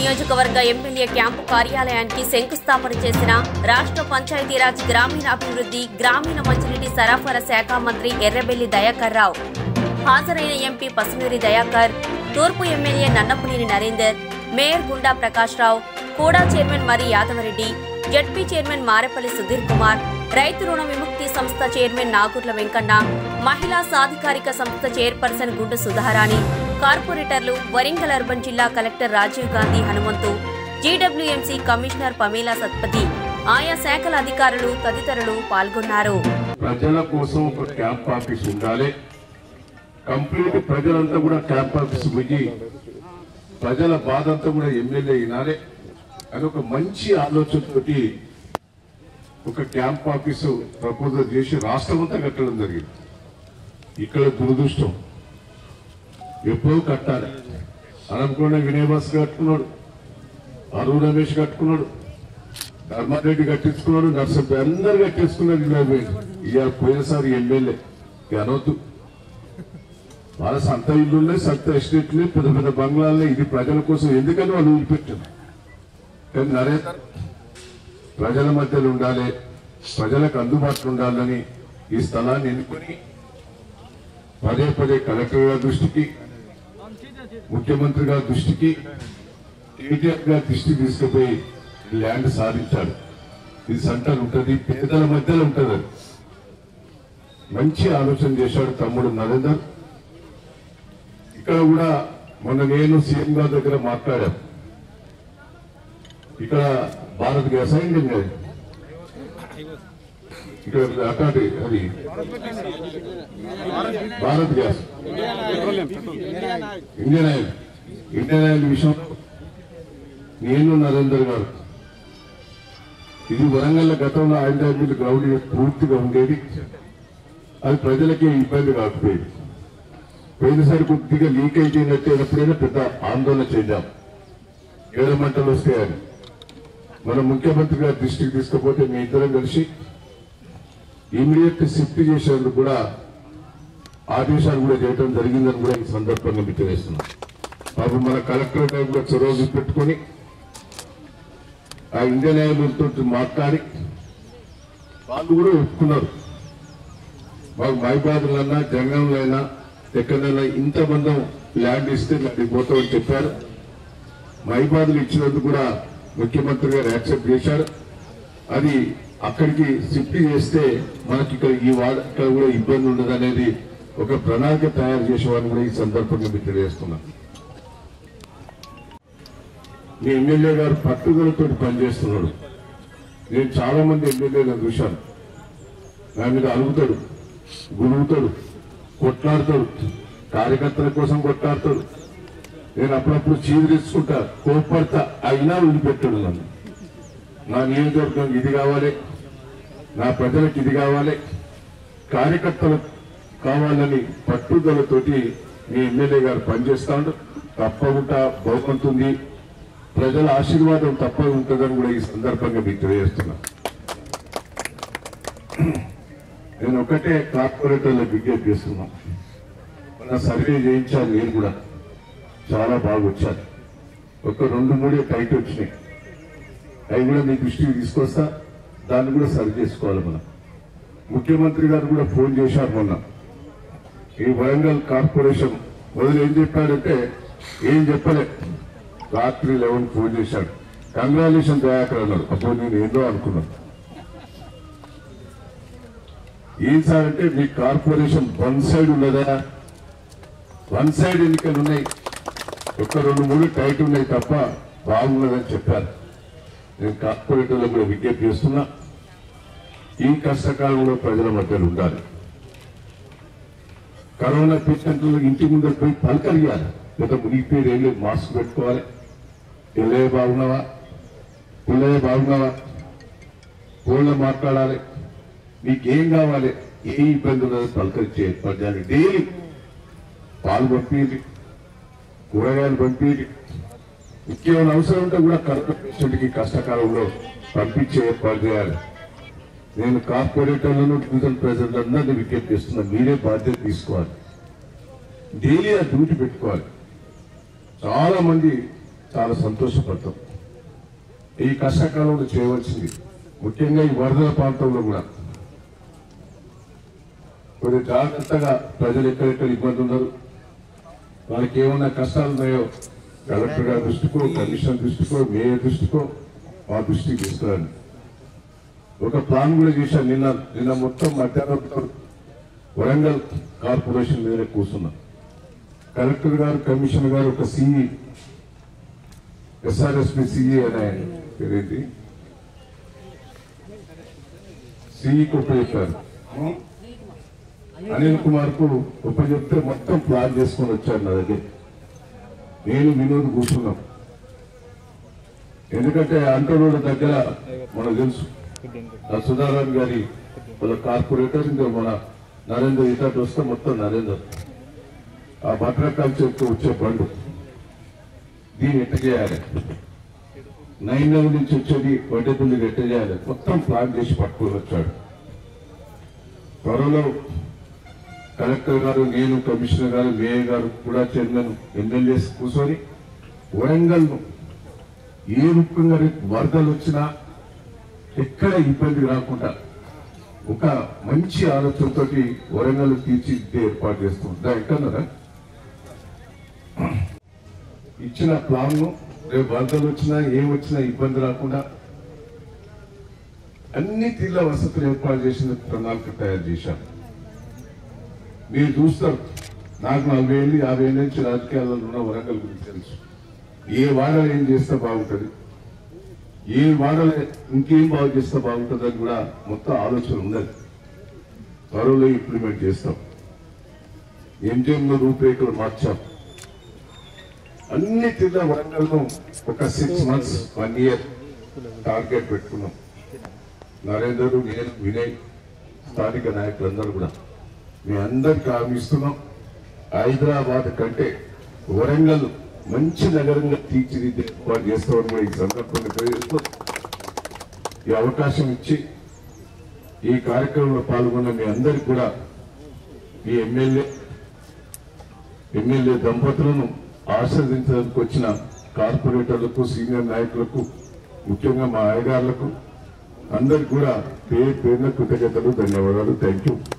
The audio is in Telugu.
నియోజకవర్గ ఎమ్మెల్యే క్యాంపు కార్యాలయానికి శంకుస్థాపన చేసిన రాష్ట్ర పంచాయతీరాజ్ గ్రామీణాభివృద్ధి గ్రామీణ మంచినీటి సరఫరా శాఖ మంత్రి ఎర్రబెల్లి దయాకర్ రావు హాజరైన ఎంపీ పసునూరి దయాకర్ తూర్పు ఎమ్మెల్యే నన్నపునేని నరేందర్ మేయర్ గుండా ప్రకాష్ రావు కూడా చైర్మన్ మరి యాదవరెడ్డి జడ్పీ చైర్మన్ మారేపల్లి సుధీర్ కుమార్ రైతు రుణ విముక్తి సంస్థ చైర్మన్ నాగుర్ల వెంకన్న మహిళా సాధికారిక సంస్థ చైర్పర్సన్ గుండు సుధారాణి కార్పొరేటర్లు వరంగల్ అర్బన్ జిల్లా collector Rajiv Gandhi Hanumanthu GWMC commissioner Pamela Satpathy ఆయా శాఖల అధికారులు తదితరులు పాల్గొన్నారు ప్రజల కోసం ఒక క్యాంప్ ఆఫీస్ ఉండాలి కంప్లీట్ ప్రజలంతా కూడా క్యాంప్ ఆఫీస్ పోయి ప్రజల బాధ అంతా కూడా ఎమ్మెల్యే వినాలి అని ఒక మంచి ఆలోచనతోటి ఒక క్యాంప్ ఆఫీసు ప్రపోజల్ చేసి రాష్ట్రం అంతా కట్టడం జరిగింది ఇక్కడ దురదృష్టం ఎప్పుడో కట్టాలి అననుకున్న వినయభాస్ కట్టుకున్నాడు అరుణ్ రమేష్ కట్టుకున్నాడు ధర్మారెడ్డి కట్టించుకున్నాడు నర్సంపై అందరు కట్టించుకున్నారు ఇలా పోయింది ఇక పోయినసారి ఎమ్మెల్యే ఇక అనవద్దు వాళ్ళ సొంత ఇల్లులే సొంత ఎస్టేట్లే పెద్ద పెద్ద బంగ్లాలే ఇది ప్రజల కోసం ఎందుకని వాళ్ళు వదిలిపెట్టారు కానీ నరేందర్ ప్రజల మధ్యలో ఉండాలి ప్రజలకు అందుబాటులో ఉండాలని ఈ స్థలాన్ని ఎన్నుకొని పదే పదే కలెక్టర్ గారి దృష్టికి ముఖ్యమంత్రి గారి దృష్టికి కేటీఆర్ గారి దృష్టికి తీసుకుపోయి ఈ ల్యాండ్ సాధించాడు ఇది సెంటర్ ఉంటుంది పేదల మధ్యలో ఉంటుంది అది మంచి ఆలోచన చేశాడు తమ్ముడు నరేందర్ ఇక్కడ కూడా మొన్న నేను సీఎం గారి దగ్గర మాట్లాడాను ఇక్కడ భారత్ గ్యాస్ అయింది కదా ఇక్కడ అట్లాంటి అది Bharat gas Indian oil Indian oil విషయంలో నేను నరేందర్ గారు ఇది వరంగల్ గతంలో ఆయిల్ మిల్ గ్రౌండ్ పూర్తిగా ఉండేది అది ప్రజలకి ఇబ్బంది కాకపోయేది పోయినసారి కొద్దిగా లీక్ అయిపోయినట్టయినప్పుడైనా పెద్ద ఆందోళన చెందాం ఏడు మంటలు వస్తాయని మన ముఖ్యమంత్రి గారి దృష్టికి తీసుకపోతే మీ ఇద్దరం కలిసి ఇమీడియట్ షిఫ్ట్ చేసేందుకు కూడా ఆదేశాలు కూడా చేయడం జరిగిందని కూడా ఈ సందర్భంగా మీకు తెలియజేస్తున్నాం పాపం మన కలెక్టర్ గారు కూడా చొరవ చూపెట్టుకొని ఆ ఇండియన్ న్యాయమూర్తితో మాట్లాడి వాళ్ళు కూడా ఒప్పుకున్నారు మాకు మైబాదులన్నా జంగంలో అయినా ఎక్కడైనా ఇంత మందం ల్యాండ్ ఇస్తే దానికి పోతామని చెప్పారు మైబాదులు ఇచ్చినందుకు కూడా ముఖ్యమంత్రి గారు యాక్సెప్ట్ చేశారు అది అక్కడికి షిఫ్ట్ చేస్తే మనకి ఇక్కడ ఈ వాడ ఇక్కడ కూడా ఇబ్బంది ఉండదు అనేది ఒక ప్రణాళిక తయారు చేసేవాడిని కూడా ఈ సందర్భంగా మీకు తెలియజేస్తున్నాను మీ ఎమ్మెల్యే గారు పట్టుదలతో పనిచేస్తున్నాడు నేను చాలా మంది ఎమ్మెల్యేలను చూశాను నా మీద అలుగుతాడు గురుగుతాడు కొట్లాడతాడు కార్యకర్తల కోసం కొట్లాడతాడు నేను అప్పుడప్పుడు చీదరించుకుంటా కోప్పడతా అయినా వదిలిపెట్టాడు నన్ను నా నియోజకవర్గం ఇది కావాలి నా ప్రజలకు ఇది కావాలి కార్యకర్తలు కావాలని పట్టుదలతోటి మీ ఎమ్మెల్యే గారు పనిచేస్తాడు తప్పకుండా బహుమంతుంది ప్రజల ఆశీర్వాదం తప్పగా ఉంటుందని కూడా ఈ సందర్భంగా మీకు తెలియజేస్తున్నా నేను ఒకటే కార్పొరేటర్లకు విజ్ఞప్తి చేస్తున్నా మన సర్వే చేయించాను నేను కూడా చాలా బాగా వచ్చాను ఒక రెండు మూడే టైట్ వచ్చినాయి అవి కూడా మీ దృష్టికి తీసుకొస్తా దాన్ని కూడా సరి చేసుకోవాలి మనం ముఖ్యమంత్రి గారు కూడా ఫోన్ చేశారు మొన్న ఈ వరంగల్ కార్పొరేషన్ మొదలు ఏం చెప్పాడంటే ఏం చెప్పలే రాత్రి లెవెన్ ఫోన్ చేశాడు కంగ్రాచులేషన్ దయాకర్ అన్నాడు అప్పుడు నేను ఏందో అనుకున్నాను ఏం సార్ అంటే మీ కార్పొరేషన్ వన్ సైడ్ ఉన్నదా వన్ సైడ్ ఎన్నికలు ఉన్నాయి ఒక రెండు మూడు టైట్ ఉన్నాయి తప్ప బాగున్నదని చెప్పారు నేను కార్పొరేటర్లకు కూడా విజ్ఞప్తి చేస్తున్నా ఈ కష్టకాలంలో ప్రజల మధ్యలో ఉండాలి కరోనా పేషెంట్లు ఇంటి ముందర పోయి పలకరియాలి లేదా మునిగిపోయి ఏం లేదు మాస్క్ పెట్టుకోవాలి పిల్లయ్య బాగున్నావా పిల్లయ్య బాగున్నావా ఫోన్లో మాట్లాడాలి నీకేం కావాలి ఏ ఇబ్బంది ఉన్నదో పలకరించే ఏర్పాటు చేయాలి డైలీ పాలు పంపించి కూరగాయలు పంపించి ఇంకేమైనా అవసరం ఉంటే కూడా కరోనా పేషెంట్కి కష్టకాలంలో పంపించే ఏర్పాటు చేయాలి నేను కార్పొరేటర్లను డివిజన్ ప్రెసిడెంట్ అందరినీ విజ్ఞప్తి చేస్తున్నా మీరే బాధ్యత తీసుకోవాలి డైలీ ఆ డ్యూటీ పెట్టుకోవాలి చాలా మంది చాలా సంతోషపడతాం ఈ కష్టకాలంలో చేయవలసింది ముఖ్యంగా ఈ వరదల ప్రాంతంలో కూడా కొద్ది జాగ్రత్తగా ప్రజలు ఎక్కడెక్కడ ఇబ్బంది ఉన్నారు వాళ్ళకి ఏమైనా కష్టాలు ఉన్నాయో కలెక్టర్ గారి దృష్టికో కమిషన్ దృష్టికో మేయర్ దృష్టికో మా దృష్టికి తీసుకురండి ఒక ప్లాన్ కూడా చేశాను నిన్న నిన్న మొత్తం మధ్యాహ్నం వరంగల్ కార్పొరేషన్ మీద కూర్చున్నాం కలెక్టర్ గారు కమిషనర్ గారు ఒక సిఈ ఎస్ఆర్ఎస్పి సిఈ అనే పేరేంటి సిఈకి ఉపయోగించారు అనిల్ కుమార్ కు ఉపయోగిస్తే మొత్తం ప్లాన్ చేసుకొని వచ్చారు నా దగ్గర నేను వినోద్ కూర్చున్నాం ఎందుకంటే అంటరోడ్ దగ్గర మనకు తెలుసు ఆ సుధారాణ్ గారి వాళ్ళ కార్పొరేటర్ ఇంకా మన నరేందర్ ఇతడు వస్తే మొత్తం నరేందర్ ఆ బట్ర కల్చర్కి వచ్చే బండు దీన్ని ఎట్ట చేయాలి నైన్ లెవెల్ నుంచి వచ్చేది వడ్డేపల్లికి ఎట్ట చేయాలి మొత్తం ప్లాన్ చేసి పట్టుకొని వచ్చాడు త్వరలో కలెక్టర్ గారు నేను కమిషనర్ గారు మేయర్ గారు కూడా చైర్మన్ ఎమ్మెల్యేస్ కూర్చొని వరంగల్ ఏ రూపంగా రేపు వరదలు వచ్చినా ఎక్కడ ఇబ్బంది రాకుండా ఒక మంచి ఆలోచనతో వరంగల్ తీర్చిదిద్దే ఏర్పాటు చేస్తుంటా ఎక్కడన్నారా ఇచ్చిన ప్లాన్ ను రేపు వరదలు వచ్చినా ఏం వచ్చినా ఇబ్బంది రాకుండా అన్ని తీర్ల వసతులు ఏర్పాటు చేసిన ప్రణాళిక తయారు చేశాం మీరు చూస్తారు నాకు నలభై ఏళ్ళు యాభై ఏళ్ళ నుంచి రాజకీయాల్లో ఉన్న వరంగల్ గురించి తెలుసు ఏ వాడలో ఏం చేస్తే బాగుంటుంది ఏ వాడలో ఇంకేం బాగు చేస్తే బాగుంటుంది అని కూడా మొత్తం ఆలోచన ఉన్నది త్వరలో ఇంప్లిమెంట్ చేస్తాం ఎంజిఎంలో రూపురేఖలు మార్చాం అన్ని తీర్ల వరంగల్ను ఒక six months one year target పెట్టుకున్నాం నరేందర్ నేను వినయ్ స్థానిక నాయకులందరూ కూడా మీ అందరికి హామీ ఇస్తున్నాం హైదరాబాద్ కంటే వరంగల్ మంచి నగరంగా తీర్చిదిద్దే ఏర్పాటు చేస్తామని కూడా ఈ సందర్భంగా తెలియజేస్తూ ఈ అవకాశం ఇచ్చి ఈ కార్యక్రమంలో పాల్గొన్న మీ అందరికి కూడా ఈ ఎమ్మెల్యే ఎమ్మెల్యే దంపతులను ఆశీర్వదించడానికి వచ్చిన కార్పొరేటర్లకు సీనియర్ నాయకులకు ముఖ్యంగా మా అయ్యగారులకు అందరికి కూడా పేరు పేరున కృతజ్ఞతలు ధన్యవాదాలు థ్యాంక్ యూ